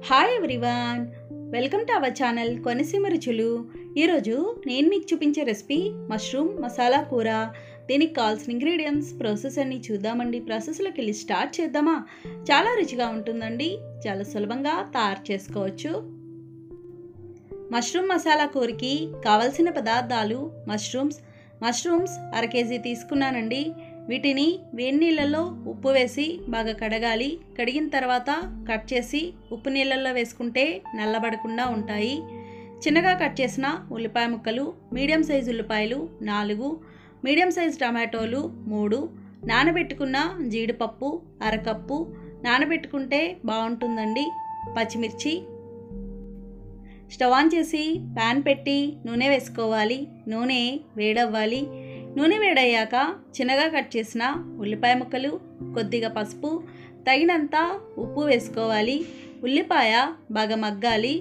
hi everyone welcome to our channel Konaseema రుచులు ఈరోజు నేను మీకు చూపించే రెసిపీ మష్రూమ్ మసాలా కూర దీనికి కావాల్సిన ఇంగ్రీడియంట్స్ ప్రాసెస్ అన్ని చూద్దామండి ప్రాసెస్లోకి వెళ్ళి స్టార్ట్ చేద్దామా చాలా రుచిగా ఉంటుందండి చాలా సులభంగా తయారు చేసుకోవచ్చు మష్రూమ్ మసాలా కూరకి కావలసిన పదార్థాలు మష్రూమ్స్ మష్రూమ్స్ అర కేజీ తీసుకున్నానండి వీటిని వేడి నీళ్ళల్లో ఉప్పు వేసి బాగా కడగాలి కడిగిన తర్వాత కట్ చేసి ఉప్పు నీళ్ళల్లో వేసుకుంటే నల్లబడకుండా ఉంటాయి చిన్నగా కట్ చేసిన ఉల్లిపాయ ముక్కలు మీడియం సైజు ఉల్లిపాయలు నాలుగు మీడియం సైజు టమాటోలు మూడు నానబెట్టుకున్న జీడిపప్పు అరకప్పు నానబెట్టుకుంటే బాగుంటుందండి పచ్చిమిర్చి స్టవ్ ఆన్ చేసి ప్యాన్ పెట్టి నూనె వేసుకోవాలి నూనె వేడవ్వాలి నూనె వేడయ్యాక చిన్నగా కట్ చేసిన ఉల్లిపాయ ముక్కలు కొద్దిగా పసుపు తగినంత ఉప్పు వేసుకోవాలి ఉల్లిపాయ బాగా మగ్గాలి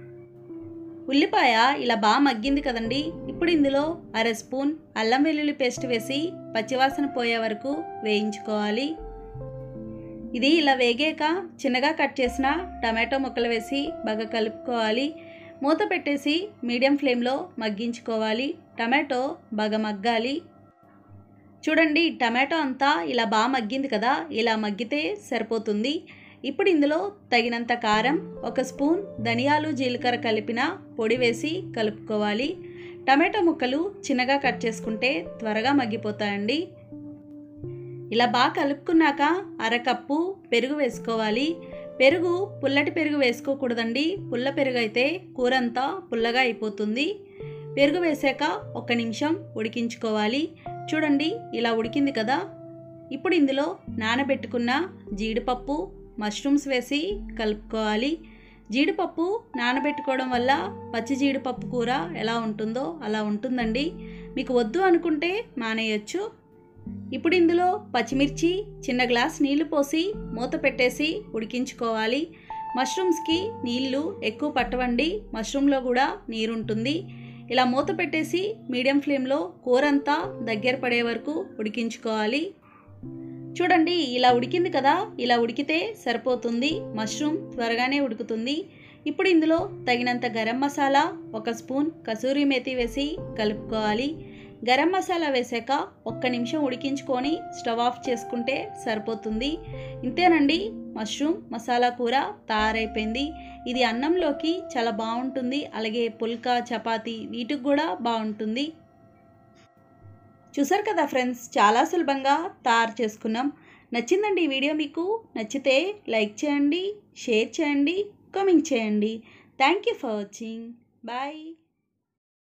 ఉల్లిపాయ ఇలా బాగా మగ్గింది కదండి ఇప్పుడు ఇందులో అర స్పూన్ అల్లం వెల్లుల్లి పేస్ట్ వేసి పచ్చివాసన పోయే వరకు వేయించుకోవాలి ఇది ఇలా వేగాక చిన్నగా కట్ చేసిన టమాటో ముక్కలు వేసి బాగా కలుపుకోవాలి మూత పెట్టేసి మీడియం ఫ్లేమ్లో మగ్గించుకోవాలి టమాటో బాగా మగ్గాలి చూడండి టమాటో అంతా ఇలా బాగా మగ్గింది కదా ఇలా మగ్గితే సరిపోతుంది ఇప్పుడు ఇందులో తగినంత కారం ఒక స్పూన్ ధనియాలు జీలకర్ర కలిపిన పొడి వేసి కలుపుకోవాలి టమాటో ముక్కలు చిన్నగా కట్ చేసుకుంటే త్వరగా మగ్గిపోతాయండి ఇలా బాగా కలుపుకున్నాక అరకప్పు పెరుగు వేసుకోవాలి పెరుగు పుల్లటి పెరుగు వేసుకోకూడదండి పుల్ల పెరుగు అయితే కూర అంతా పుల్లగా అయిపోతుంది పెరుగు వేసాక ఒక నిమిషం ఉడికించుకోవాలి చూడండి ఇలా ఉడికింది కదా ఇప్పుడు ఇందులో నానబెట్టుకున్న జీడిపప్పు మష్రూమ్స్ వేసి కలుపుకోవాలి జీడిపప్పు నానబెట్టుకోవడం వల్ల పచ్చి జీడిపప్పు కూర ఎలా ఉంటుందో అలా ఉంటుందండి మీకు వద్దు అనుకుంటే మానేయచ్చు ఇప్పుడు ఇందులో పచ్చిమిర్చి చిన్న గ్లాస్ నీళ్లు పోసి మూత పెట్టేసి ఉడికించుకోవాలి మష్రూమ్స్కి నీళ్లు ఎక్కువ పట్టవండి మష్రూమ్లో కూడా నీరు ఉంటుంది ఇలా మూత పెట్టేసి మీడియం ఫ్లేమ్లో కూర అంతా దగ్గర పడే వరకు ఉడికించుకోవాలి చూడండి ఇలా ఉడికింది కదా ఇలా ఉడికితే సరిపోతుంది మష్రూమ్ త్వరగానే ఉడుకుతుంది ఇప్పుడు ఇందులో తగినంత గరం మసాలా ఒక స్పూన్ కసూరి మేతి వేసి కలుపుకోవాలి గరం మసాలా వేసాక ఒక్క నిమిషం ఉడికించుకొని స్టవ్ ఆఫ్ చేసుకుంటే సరిపోతుంది ఇంతేనండి మష్రూమ్ మసాలా కూర తయారైపోయింది ఇది అన్నంలోకి చాలా బాగుంటుంది అలాగే పుల్కా చపాతీ వీటికి కూడా బాగుంటుంది చూసారు కదా ఫ్రెండ్స్ చాలా సులభంగా తయారు చేసుకున్నాం నచ్చిందండి ఈ వీడియో మీకు నచ్చితే లైక్ చేయండి షేర్ చేయండి కామెంట్ చేయండి thank you for watching bye